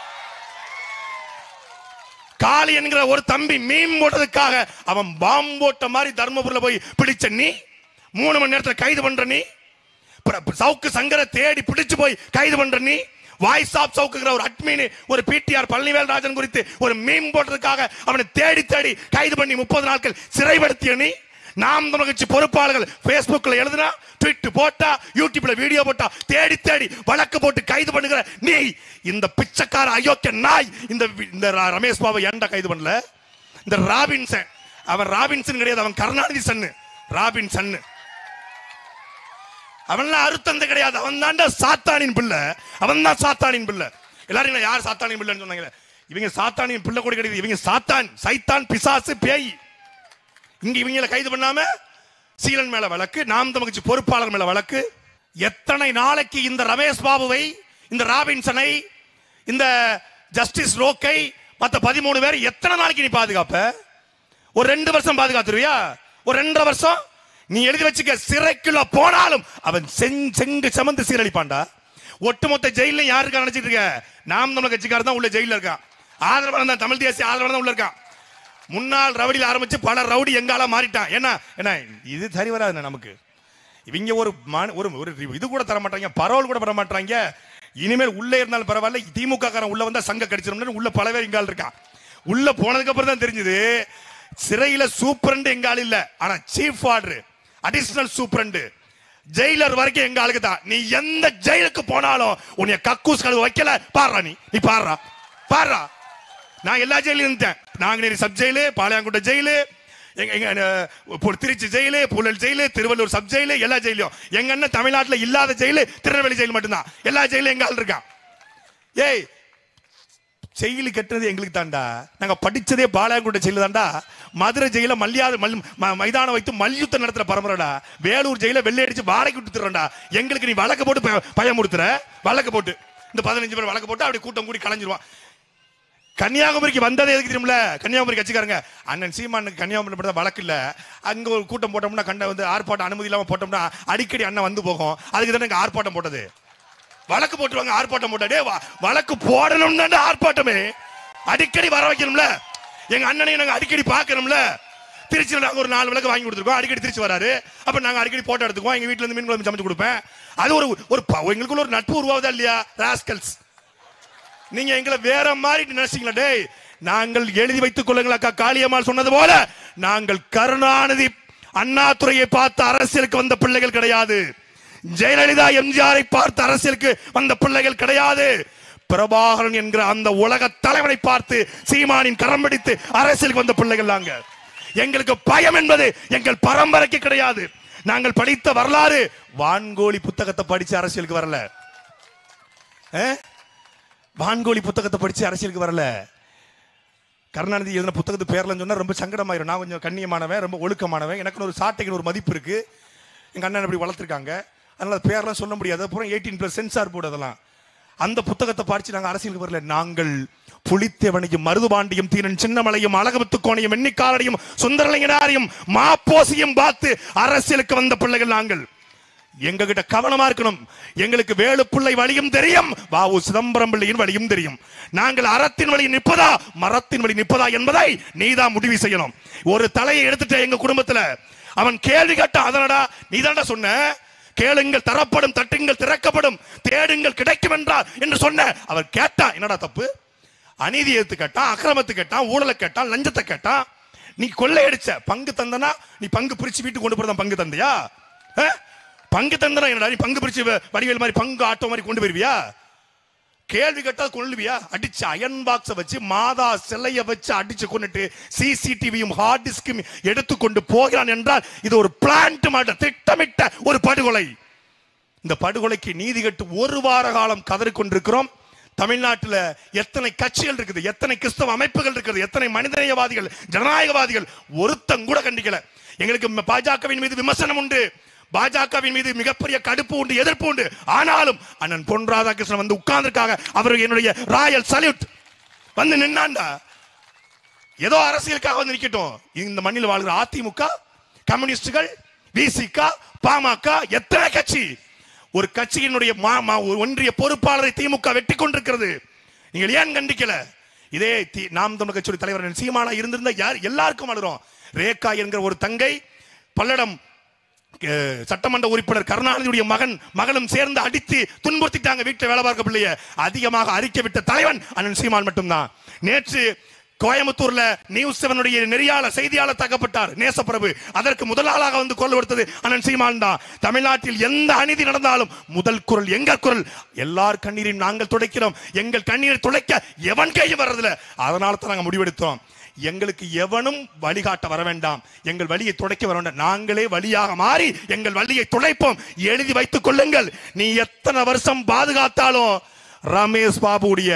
காளி என்கிற ஒரு தம்பி மீன் போட்டதுக்காக அவன் பாம்பு போட்ட மாதிரி தர்மபுரியில போய் பிடிச்ச நீ மூணு மணி நேரத்துல கைது பண்ற நீ பிர- சவுக்கு சங்கரை தேடி பிடிச்சு போய் கைது பண்ற நீ வாய்ஸ் ஆஃப் சவுக்குங்கிற ஒரு அட்மின் ஒரு பிடிஆர் பழனிவேல் ராஜன் குறித்து ஒரு மீம் போட்டதுக்காக அவனை தேடி தேடி கைது பண்ணி முப்பது நாட்கள் சிறைப்படுத்திய நீ நாம் தமிழ் கட்சி பொறுப்பாளர்கள் Facebookல எழுதுனா ட்வீட் போட்டா யூடியூப்ல வீடியோ போட்டா தேடி தேடி வழக்கு போட்டு கைது பண்ணுகிற நீ இந்த பிச்சைக்கார அயோக்கிய நாய் இந்த வி- இந்த ர- ரமேஷ் பாபு ஏன்டா கைது பண்ணல இந்த ராபின்சன் அவன் ராபின்சன் கிடையாது அவன் கருணாநிதி சன்னு ராபின்சன் அவன்லாம் அறுத்தந்த கிடையாது அவன் தாண்டா சாத்தானின் பிள்ளை அவன் தான் சாத்தானின் பிள்ளை எல்லாரும் என்ன யார் சாத்தானின் பிள்ளைன்னு சொன்னாங்க இவங்க சாத்தானின் பிள்ளை கூட கிடையாது இவங்க சாத்தான் சைத்தான் பிசாசு பேய் இங்க இவங்கள கைது பண்ணாம சீலன் மேல வழக்கு நாம் தமிழ்ச்சி பொறுப்பாளர் மேல வழக்கு எத்தனை நாளைக்கு இந்த ரமேஷ் பாபுவை இந்த ராபின்சனை இந்த ஜஸ்டிஸ் ரோக்கை மத்த பதிமூணு பேர் எத்தனை நாளைக்கு நீ பாதுகாப்ப ஒரு ரெண்டு வருஷம் பாதுகாத்துருவியா ஒரு ரெண்டரை வருஷம் நீ எழுதி வச்சுக்க சிறைக்குள்ள போனாலும் அவன் செங்- செங்கு சமந்து சீரழிப்பான்டா ஒட்டுமொத்த ஜெயில யாருக்கு நினைச்சிட்டு இருக்க நாம் தமிழ் கட்சிக்காரர் தான் உள்ள ஜெயில இருக்கான் ஆதரவாளன் தான் தமிழ் தேசிய ஆதரவாளன் தான் உள்ள இருக்கான் முன்னாள் ரவுடியில் ஆரம்பிச்சு பல ரவுடி எங்கால மாறிட்டான் என்ன என்ன இது சரி வராது நமக்கு இவங்க ஒரு மான- ஒரு ஒரு இது கூட தர மாட்டாங்க பரவல் கூட பண்ண மாட்டாங்க இனிமேல் உள்ளே இருந்தாலும் பரவாயில்ல திமுக காரன் உள்ள வந்தா சங்க கடிச்சிடும் உள்ள பல பேர் எங்கால் இருக்கான் உள்ள போனதுக்கு அப்புறம் தான் தெரிஞ்சது சிறையில சூப்பரண்ட் எங்கால் இல்ல ஆனா chief order additional superintendent jailer வரைக்கும் எங்க ஆளுக்கு தான் நீ எந்த ஜெயிலுக்கு போனாலும் உன்னைய கக்கூஸ் கழுவு வைக்கல பாடுறா நீ நீ பாடுறா பாடுறா நான் எல்லா ஜெயிலும் இருந்தேன் Nanguneri sub jail Palayankottai jail எங்க எங்க அஹ், பு- Trichy jail Puzhal jail Tiruvallur sub jail எல்லா ஜெயிலையும் எங்க அண்ணன் தமிழ்நாட்டுல இல்லாத ஜெயிலு திருநெல்வேலி ஜெயில் மட்டும்தான் எல்லா ஜெயிலும் எங்க ஆள் இருக்கான் ஏய் ஜெயிலு கட்டுறது எங்களுக்கு தான்டா நாங்க படிச்சதே பாளையங்கோட்டை ஜெயில தான்டா மதுரை ஜெயில மல்லியாத மல் ம- மைதானம் வைத்து மல்யுத்தம் நடத்துற பரம்பரைடா வேலூர் ஜெயில வெள்ளை அடிச்சு வாடகை விட்டுறா எங்களுக்கு நீ வழக்கு போட்டு பய- பயமுறுத்துற வழக்கு போட்டு இந்த பதினஞ்சு பேர் வழக்கு போட்டு அப்படி கூட்டம் கூடி கலைஞ்சிருவான் கன்னியாகுமரிக்கு வந்ததே எதுக்கு தெரியுமில கன்னியாகுமரி கட்சிக்காரங்க அண்ணன் சீமானுக்கு கன்னியாகுமரி மட்டும் தான் வழக்கு இல்ல அங்க ஒரு கூட்டம் போட்டோம்னா கண்ட வந்து ஆர்ப்பாட்டம் அனுமதி இல்லாம போட்டோம்னா அடிக்கடி அண்ணன் வந்து போகும் அதுக்கு தானே இங்க ஆர்ப்பாட்டம் போட்டது வழக்கு போட்டுருவாங்க ஆர்ப்பாட்டம் போட்டா டேய், வ- வழக்கு போடணும்னு ஆர்ப்பாட்டமே அடிக்கடி வர வைக்கணும்ல எங்க அண்ணனையும் நாங்க அடிக்கடி பார்க்கணும்ல திருச்சியில் நாங்க ஒரு நாலு விளக்கு வாங்கி கொடுத்துருக்கோம் அடிக்கடி திருச்சி வராரு அப்ப நாங்க அடிக்கடி போட்டோ எடுத்துக்குவோம் எங்க வீட்ல இருந்து மீன் குழம்பு சமைச்சு கொடுப்பேன் அது ஒரு ஒரு ப- எங்களுக்குள்ள ஒரு நட்பு உருவாகுதா இல்லையா ராஸ்கல்ஸ் நீங்க எங்களை வேற மாதிரி நினைச்சீங்களா டேய் நாங்கள் எழுதி வைத்துக் கொள்ளுங்கள் அக்கா காளியம்மாள் சொன்னது போல நாங்கள் கருணாநிதி அண்ணாதுரையை பார்த்து அரசியலுக்கு வந்த பிள்ளைகள் கிடையாது ஜெயலலிதா எம்ஜிஆரை பார்த்து அரசியலுக்கு வந்த பிள்ளைகள் கிடையாது பிரபாகரன் என்கிற அந்த உலக தலைவனை பார்த்து சீமானின் கரம் பிடித்து அரசியலுக்கு வந்த பிள்ளைகள் நாங்க எங்களுக்கு பயம் என்பது எங்கள் பரம்பரைக்கு கிடையாது நாங்கள் படித்த வரலாறு வான்கோழி புத்தகத்தை படிச்சு அரசியலுக்கு வரல ஆ? வான்கோழி புத்தகத்தை படிச்சு அரசியலுக்கு வரல கருணாநிதி எழுதின புத்தகத்து பேர்லன்னு சொன்னா ரொம்ப சங்கடமாயிரும் நான் கொஞ்சம் கண்ணியமானவன் ரொம்ப ஒழுக்கமானவன் எனக்கு ஒரு சாட்டைக்கு ஒரு மதிப்பு இருக்கு எங்க அண்ணன் அப்படி வளர்த்துருக்காங்க அதனால அது பேர்லாம் சொல்ல முடியாது அப்புறம் எயிட்டீன் பிளஸ் சென்சார் போர்டு அதெல்லாம் அந்த புத்தகத்தை படிச்சு நாங்க அரசியலுக்கு வரல நாங்கள் புலித்தேவனையும் மருதுபாண்டியும் தீரன் சின்னமலையும் அழகமுத்துக்கோணையும் எண்ணிக்காரனையும் சுந்தரலிங்கனாரையும் மாப்போசியும் பார்த்து அரசியலுக்கு வந்த பிள்ளைகள் நாங்கள் எங்க கிட்ட கவனமா இருக்கணும் எங்களுக்கு வேலுப்பிள்ளை வழியும் தெரியும் வாவு சிதம்பரம் பிள்ளையின் வழியும் தெரியும் நாங்கள் அறத்தின் வழி நிற்பதா மரத்தின் வழி நிற்பதா என்பதை நீதான் முடிவு செய்யணும் ஒரு தலையை எடுத்துட்ட எங்க குடும்பத்துல அவன் கேள்வி கேட்டான் அதனடா நீதான்டா சொன்ன கேளுங்கள் தரப்படும் தட்டுங்கள் திறக்கப்படும் தேடுங்கள் கிடைக்கும் என்றார் என்று சொன்ன அவர் கேட்டான் என்னடா தப்பு அநீதி எடுத்து கேட்டான் அக்கிரமத்து கேட்டான் ஊழலை கேட்டான் லஞ்சத்தை கேட்டான் நீ கொள்ளையடிச்ச பங்கு தந்தனா நீ பங்கு பிரிச்சு வீட்டுக்கு கொண்டு போறதா பங்கு தந்தையா ஆ? பங்கு தந்தனா என்னடா நீ பங்கு பிரிச்சு வ- வடிவேல் மாதிரி பங்கு ஆட்டோ மாதிரி கொண்டு போயிருவியா கேள்வி கேட்டா கொள்ளுவியா அடிச்சு அயன் பாக்ஸ வச்சு மாதா சிலைய வச்சு அடிச்சு கொண்டுட்டு சிசிடிவியும் ஹார்ட் டிஸ்கும் எடுத்துக்கொண்டு போகிறான் என்றால் இது ஒரு பிளான்ட் மாட்ட திட்டமிட்ட ஒரு படுகொலை இந்த படுகொலைக்கு நீதி கட்டு ஒரு வார காலம் கதறிக் கொண்டிருக்கிறோம் தமிழ்நாட்டுல எத்தனை கட்சிகள் இருக்குது எத்தனை கிறிஸ்தவ அமைப்புகள் இருக்குது எத்தனை மனிதநேயவாதிகள் ஜனநாயகவாதிகள் ஒருத்தன் கூட கண்டிக்கல எங்களுக்கு ம- பாஜகவின் மீது விமர்சனம் உண்டு பாஜகவின் மீது மிகப்பெரிய கடுப்பு உண்டு எதிர்ப்பு உண்டு ஆனாலும் அண்ணன் பொன் ராதாகிருஷ்ணன் வந்து உட்கார்ந்திருக்காங்க அவருக்கு என்னுடைய ராயல் சல்யூட் வந்து நின்னாண்டா ஏதோ அரசியலுக்காக வந்து நிக்கட்டும் இந்த மண்ணில் வாழ்கிற அதிமுக கம்யூனிஸ்டுகள் விசிக பாமக எத்தனை கட்சி ஒரு கட்சியினுடைய மா- மா- ஒரு ஒன்றிய பொறுப்பாளரை திமுக வெட்டி கொண்டிருக்கிறது நீங்கள் ஏன் கண்டிக்கல இதே தி- நாம் தமிழ் கட்சியுடைய தலைவர் சீமானா இருந்திருந்தா யார் எல்லாருக்கும் அழுறோம் ரேகா என்கிற ஒரு தங்கை பல்லடம் அஹ், சட்டமன்ற உறுப்பினர் கருணாநிதியுடைய மகன் மகளும் சேர்ந்து அடித்து துன்புறுத்திட்டாங்க வீட்டில் வேலை பார்க்க பிள்ளைய அதிகமாக அறிக்கை விட்ட தலைவன் அண்ணன் சீமான் மட்டும்தான் நேற்று கோயம்புத்தூர்ல நியூஸ் செவனுடைய நெறியாளர் செய்தியாளர் தாக்கப்பட்டார் நேசப்பிரபு அதற்கு முதல் ஆளாக வந்து கொள்ள கொடுத்தது அண்ணன் சீமான் தான் தமிழ்நாட்டில் எந்த அநீதி நடந்தாலும் முதல் குரல் எங்கள் குரல் எல்லார் கண்ணீரையும் நாங்கள் துடைக்கிறோம் எங்கள் கண்ணீரை துடைக்க எவன் கையும் வர்றதில்ல அதனால தான் நாங்கள் முடிவெடுத்தோம் எங்களுக்கு எவனும் வழிகாட்ட வர வேண்டாம் எங்கள் வழியை துடைக்க வர வேண்டாம் நாங்களே வழியாக மாறி எங்கள் வழியை துடைப்போம் எழுதி வைத்துக் கொள்ளுங்கள் நீ எத்தனை வருஷம் பாதுகாத்தாலும் ரமேஷ் பாபுடைய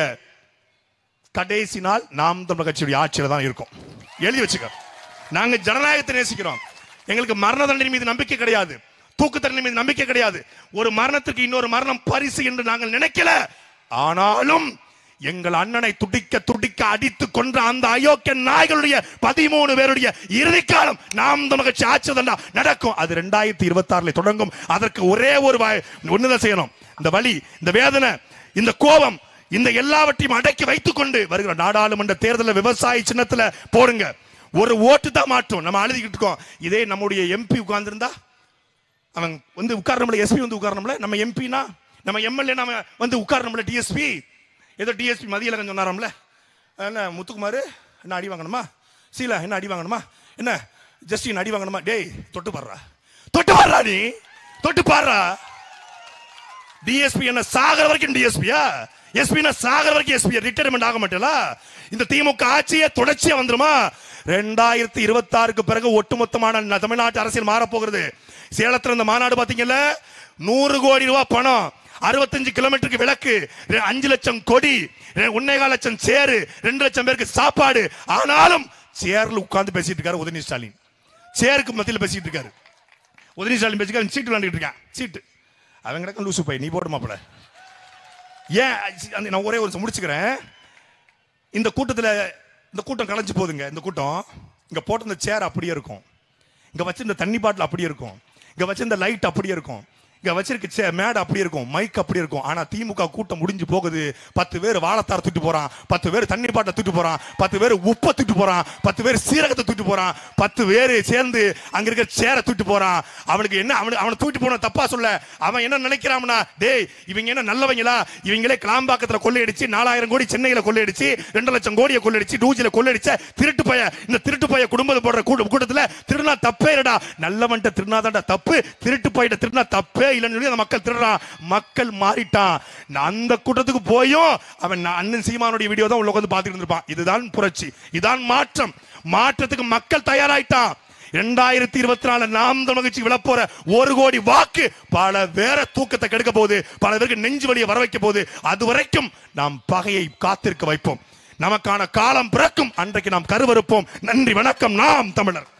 கடைசி நாள் நாம் தமிழர் கட்சியுடைய ஆட்சியில தான் இருக்கும் எழுதி வச்சுக்க நாங்க ஜனநாயகத்தை நேசிக்கிறோம் எங்களுக்கு மரண தண்டனை மீது நம்பிக்கை கிடையாது தூக்கு தண்டனை மீது நம்பிக்கை கிடையாது ஒரு மரணத்திற்கு இன்னொரு மரணம் பரிசு என்று நாங்கள் நினைக்கல ஆனாலும் எங்கள் அண்ணனை துடிக்க துடிக்க அடித்து கொன்ற அந்த அயோக்கிய நாய்களுடைய பதிமூணு பேருடைய இறுதி காலம் நாம் தமிழ் கட்சி ஆட்சி தான் நடக்கும் அது ரெண்டாயிரத்தி இருபத்தி ஆறுல தொடங்கும் அதற்கு ஒரே ஒரு வாய்- ஒண்ணுதான் செய்யணும் இந்த வலி இந்த வேதனை இந்த கோபம் இந்த எல்லாவற்றையும் அடக்கி வைத்துக் கொண்டு வருகிற நாடாளுமன்ற தேர்தலில் விவசாய சின்னத்துல போடுங்க ஒரு ஓட்டு தான் மாற்றும் நம்ம அழுதிக்கிட்டு இருக்கோம் இதே நம்முடைய எம்பி உட்கார்ந்திருந்தா அவன் வந்து உட்காரணும்ல எஸ்பி வந்து உட்காரணும்ல நம்ம எம்பினா நம்ம எம்எல்ஏ நம்ம வந்து உட்காரணும்ல டிஎஸ்பி ஏதோ டிஎஸ்பி மதியழகன் சொன்னாராம்ல என்ன முத்துக்குமார் என்ன அடி வாங்கணுமா சீலா என்ன அடி வாங்கணுமா என்ன ஜஸ்டின் அடி வாங்கணுமா டேய் தொட்டு பாடுறா தொட்டு பாடுறா நீ தொட்டு பாடுறா டிஎஸ்பி என்ன சாகர வரைக்கும் டிஎஸ்பியா எஸ்பினா சாகர வரைக்கும் எஸ்பி ரிட்டையர்மெண்ட் ஆக மாட்டேல இந்த திமுக ஆட்சியே தொடர்ச்சியா வந்துருமா ரெண்டாயிரத்தி இருபத்தி ஆறுக்கு பிறகு ஒட்டுமொத்தமான ந- தமிழ்நாட்டு அரசியல் மாறப் போகிறது சேலத்துல இந்த மாநாடு பாத்தீங்கல்ல நூறு கோடி ரூபாய் பணம் அறுபத்தஞ்சு கிலோமீட்டருக்கு விளக்கு ரெ- அஞ்சு லட்சம் கொடி ரெ- ஒன்னேகால் லட்சம் சேரு ரெண்டு லட்சம் பேருக்கு சாப்பாடு ஆனாலும் சேர்ல உட்கார்ந்து பேசிட்டு இருக்காரு உதயநிதி ஸ்டாலின் சேருக்கு மத்தியில் பேசிட்டு இருக்காரு உதயநிதி ஸ்டாலின் பேசிக்க சீட்டு விளையாண்டுட்டு இருக்கான் சீட்டு அவன் கிடக்க லூசு பை நீ போட்டு மாப்பிள ஏன் அந்த நான் ஒரே ஒரு நிமிஷம் முடிச்சுக்கிறேன் இந்த கூட்டத்தில் இந்த கூட்டம் கலைஞ்சு போகுதுங்க இந்த கூட்டம் இங்க போட்ட இந்த சேர் அப்படியே இருக்கும் இங்க வச்சிருந்த தண்ணி பாட்டில் அப்படியே இருக்கும் இங்க வச்சிருந்த லைட் அப்படியே இருக்கும் இங்க வச்சிருக்க சே மேடை அப்படியே இருக்கும் மைக் அப்படியே இருக்கும் ஆனா திமுக கூட்டம் முடிஞ்சு போகுது பத்து பேர் வாழைத்தார் தூக்கிட்டு போறான் பத்து பேர் தண்ணி பாட்டை தூக்கிட்டு போறான் பத்து பேர் உப்பை தூக்கிட்டு போறான் பத்து பேர் சீரகத்தை தூக்கிட்டு போறான் பத்து பேர் சேர்ந்து அங்க இருக்க சேரை தூக்கிட்டு போறான் அவனுக்கு என்ன அவனுக்கு அவனை தூக்கிட்டு போன தப்பா சொல்ல அவன் என்ன நினைக்கிறான்னா டேய் இவங்க என்ன நல்லவங்களா இவங்களே கிளாம்பாக்கத்துல கொள்ளையடிச்சு நாலாயிரம் கோடி சென்னையில கொள்ளையடிச்சு ரெண்டு லட்சம் கோடியை கொள்ளையடிச்சு டூஜில கொள்ளையடிச்ச திருட்டு பைய இந்த திருட்டு பைய குடும்பத்தை போடுற கூட்ட- கூட்டத்துல திருநா தப்பே இல்லடா நல்லவன்ட்ட திருநாதாண்டா தப்பு திருட்டு பையிட்ட திருநா தப்பே இல்லைன்னு சொல்லி அந்த மக்கள் திருடுறான் மக்கள் மாறிட்டான் நான் அந்த கூட்டத்துக்கு போயும் அவன் நான் அண்ணன் சீமானுடைய வீடியோ தான் உள்ள உட்காந்து பார்த்துட்டு இருந்திருப்பான் இதுதான் புரட்சி இதான் மாற்றம் மாற்றத்துக்கு மக்கள் தயாராயிட்டான் இரண்டாயிரத்தி இருபத்தி நாலு நாம் தமிழ் கட்சி விழப்போற ஒரு கோடி வாக்கு பல வேற தூக்கத்தை கெடுக்க போகுது பல பேருக்கு நெஞ்சு வழியை வர வைக்க போகுது அது வரைக்கும் நாம் பகையை காத்திருக்க வைப்போம் நமக்கான காலம் பிறக்கும் அன்றைக்கு நாம் கருவறுப்போம் நன்றி வணக்கம் நாம் தமிழர்